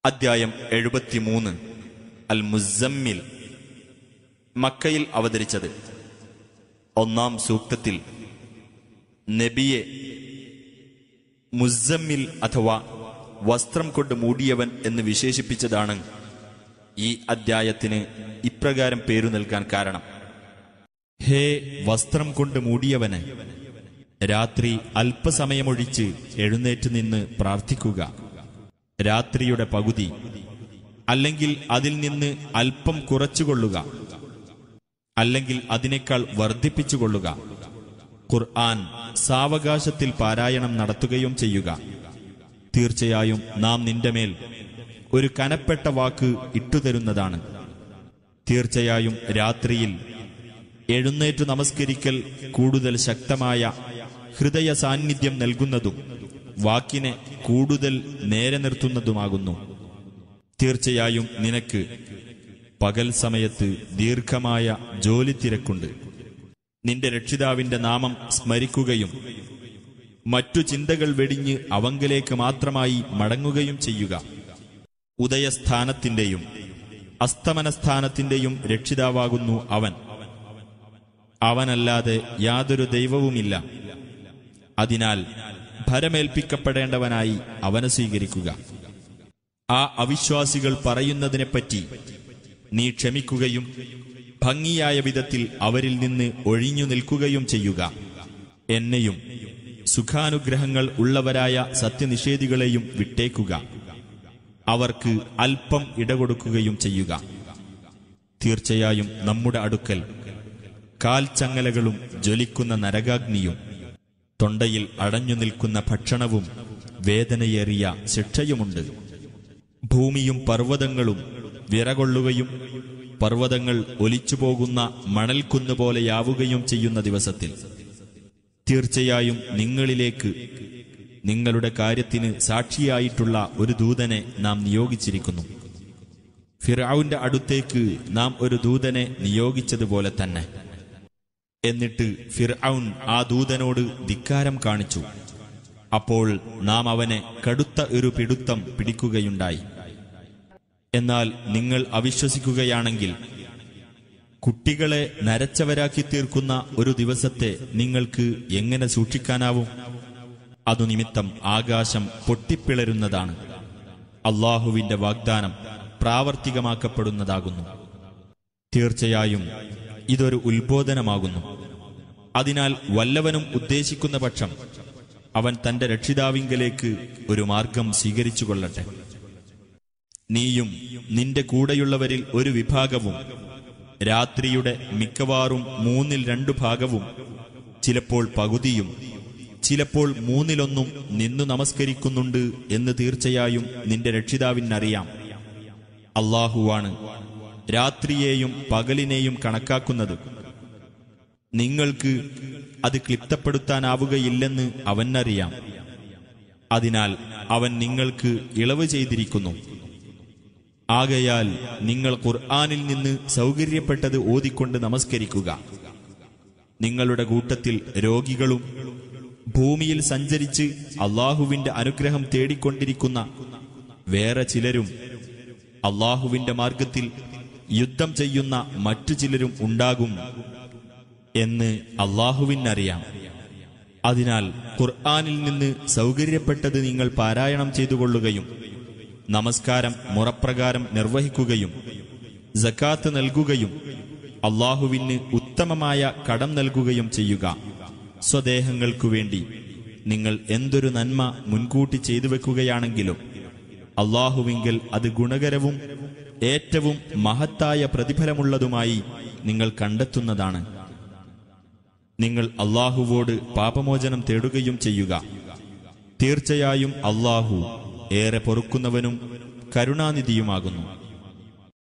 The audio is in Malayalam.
അദ്ധ്യായം എഴുപത്തിമൂന്ന് അൽ മുസമ്മിൽ മക്കയിൽ അവതരിച്ചത് ഒന്നാം സൂക്തത്തിൽ നബിയെ മുസമ്മിൽ അഥവാ വസ്ത്രം കൊണ്ട് മൂടിയവൻ എന്ന് വിശേഷിപ്പിച്ചതാണ് ഈ അദ്ധ്യായത്തിന് ഇപ്രകാരം പേരു നൽകാൻ കാരണം ഹേ വസ്ത്രം കൊണ്ട് മൂടിയവന് രാത്രി അല്പസമയമൊഴിച്ച് എഴുന്നേറ്റ് നിന്ന് പ്രാർത്ഥിക്കുക രാത്രിയുടെ പകുതി അല്ലെങ്കിൽ അതിൽ നിന്ന് അല്പം കുറച്ചുകൊള്ളുക അല്ലെങ്കിൽ അതിനേക്കാൾ വർദ്ധിപ്പിച്ചുകൊള്ളുക ഖുർആൻ സാവകാശത്തിൽ പാരായണം നടത്തുകയും ചെയ്യുക തീർച്ചയായും നാം നിന്റെ മേൽ ഒരു കനപ്പെട്ട വാക്ക് ഇട്ടുതരുന്നതാണ് തീർച്ചയായും രാത്രിയിൽ എഴുന്നേറ്റു നമസ്കരിക്കൽ കൂടുതൽ ശക്തമായ ഹൃദയ സാന്നിധ്യം നൽകുന്നതും വാക്കിനെ കൂടുതൽ നേരെ നിർത്തുന്നതുമാകുന്നു തീർച്ചയായും നിനക്ക് പകൽ സമയത്ത് ദീർഘമായ ജോലി തിരക്കുണ്ട് നിന്റെ രക്ഷിതാവിന്റെ നാമം സ്മരിക്കുകയും മറ്റു ചിന്തകൾ വെടിഞ്ഞ് അവങ്കലേക്ക് മാത്രമായി മടങ്ങുകയും ചെയ്യുക ഉദയസ്ഥാനത്തിന്റെയും അസ്തമനസ്ഥാനത്തിന്റെയും രക്ഷിതാവാകുന്നു അവൻ അവനല്ലാതെ യാതൊരു ദൈവവുമില്ല അതിനാൽ ഭരമേൽപ്പിക്കപ്പെടേണ്ടവനായി അവനെ സ്വീകരിക്കുക ആ അവിശ്വാസികൾ പറയുന്നതിനെപ്പറ്റി നീ ക്ഷമിക്കുകയും ഭംഗിയായ വിധത്തിൽ അവരിൽ നിന്ന് ഒഴിഞ്ഞു നിൽക്കുകയും ചെയ്യുക എന്നെയും സുഖാനുഗ്രഹങ്ങൾ ഉള്ളവരായ സത്യനിഷേധികളെയും വിട്ടേക്കുക അവർക്ക് അല്പം ഇടകൊടുക്കുകയും ചെയ്യുക തീർച്ചയായും നമ്മുടെ അടുക്കൽ കാൽച്ചങ്ങലകളും ജ്വലിക്കുന്ന നരകാഗ്നിയും തൊണ്ടയിൽ അടഞ്ഞു നിൽക്കുന്ന ഭക്ഷണവും വേദനയേറിയ ശിക്ഷയുമുണ്ട് ഭൂമിയും പർവ്വതങ്ങളും വിറകൊള്ളുകയും പർവ്വതങ്ങൾ ഒലിച്ചുപോകുന്ന മണൽക്കുന്നുപോലെയാവുകയും ചെയ്യുന്ന ദിവസത്തിൽ തീർച്ചയായും നിങ്ങളിലേക്ക് നിങ്ങളുടെ കാര്യത്തിന് സാക്ഷിയായിട്ടുള്ള ഒരു ദൂതനെ നാം നിയോഗിച്ചിരിക്കുന്നു ഫിറൌന്റെ അടുത്തേക്ക് നാം ഒരു ദൂതനെ നിയോഗിച്ചതുപോലെ തന്നെ എന്നിട്ട് ഫിർഔൻ ആ ദൂതനോട് ധിക്കാരം കാണിച്ചു അപ്പോൾ നാം അവനെ കടുത്ത ഒരു പിടുത്തം പിടിക്കുകയുണ്ടായി എന്നാൽ നിങ്ങൾ അവിശ്വസിക്കുകയാണെങ്കിൽ കുട്ടികളെ നരച്ചവരാക്കി തീർക്കുന്ന ഒരു ദിവസത്തെ നിങ്ങൾക്ക് എങ്ങനെ സൂക്ഷിക്കാനാവും അതു നിമിത്തം ആകാശം പൊട്ടിപ്പിളരുന്നതാണ് അള്ളാഹുവിന്റെ വാഗ്ദാനം പ്രാവർത്തികമാക്കപ്പെടുന്നതാകുന്നു തീർച്ചയായും ഇതൊരു ഉത്ബോധനമാകുന്നു അതിനാൽ വല്ലവനും ഉദ്ദേശിക്കുന്ന പക്ഷം അവൻ തന്റെ രക്ഷിതാവിങ്കലേക്ക് ഒരു മാർഗം സ്വീകരിച്ചു കൊള്ളട്ടെ നീയും നിന്റെ കൂടെയുള്ളവരിൽ ഒരു വിഭാഗവും രാത്രിയുടെ മിക്കവാറും മൂന്നിൽ രണ്ടു ഭാഗവും ചിലപ്പോൾ പകുതിയും ചിലപ്പോൾ മൂന്നിലൊന്നും നിന്നു നമസ്കരിക്കുന്നുണ്ട് എന്ന് തീർച്ചയായും നിന്റെ രക്ഷിതാവിനറിയാം അള്ളാഹുവാണ് രാത്രിയെയും പകലിനെയും കണക്കാക്കുന്നത് നിങ്ങൾക്ക് അത് ക്ലിപ്തപ്പെടുത്താനാവുകയില്ലെന്ന് അവനറിയാം അതിനാൽ അവൻ നിങ്ങൾക്ക് ഇളവ് ചെയ്തിരിക്കുന്നു ആകയാൽ നിങ്ങൾ ഖുർആാനിൽ നിന്ന് സൗകര്യപ്പെട്ടത് ഓതിക്കൊണ്ട് നമസ്കരിക്കുക നിങ്ങളുടെ കൂട്ടത്തിൽ രോഗികളും ഭൂമിയിൽ സഞ്ചരിച്ച് അള്ളാഹുവിന്റെ അനുഗ്രഹം തേടിക്കൊണ്ടിരിക്കുന്ന വേറെ ചിലരും അള്ളാഹുവിന്റെ മാർഗത്തിൽ യുദ്ധം ചെയ്യുന്ന മറ്റു ചിലരും ഉണ്ടാകും എന്ന് അള്ളാഹുവിനറിയാം അതിനാൽ ഖുർആാനിൽ നിന്ന് സൗകര്യപ്പെട്ടത് നിങ്ങൾ പാരായണം ചെയ്തുകൊള്ളുകയും നമസ്കാരം മുറപ്രകാരം നിർവഹിക്കുകയും ജക്കാത്ത് നൽകുകയും അള്ളാഹുവിന് ഉത്തമമായ കടം നൽകുകയും ചെയ്യുക സ്വദേഹങ്ങൾക്കു വേണ്ടി നിങ്ങൾ എന്തൊരു നന്മ മുൻകൂട്ടി ചെയ്തു വെക്കുകയാണെങ്കിലും അള്ളാഹുവിങ്കിൽ അത് ഗുണകരവും ഏറ്റവും മഹത്തായ പ്രതിഫലമുള്ളതുമായി നിങ്ങൾ കണ്ടെത്തുന്നതാണ് നിങ്ങൾ അള്ളാഹുവോട് പാപമോചനം തേടുകയും ചെയ്യുക തീർച്ചയായും അള്ളാഹു ഏറെ പൊറുക്കുന്നവനും കരുണാനിധിയുമാകുന്നു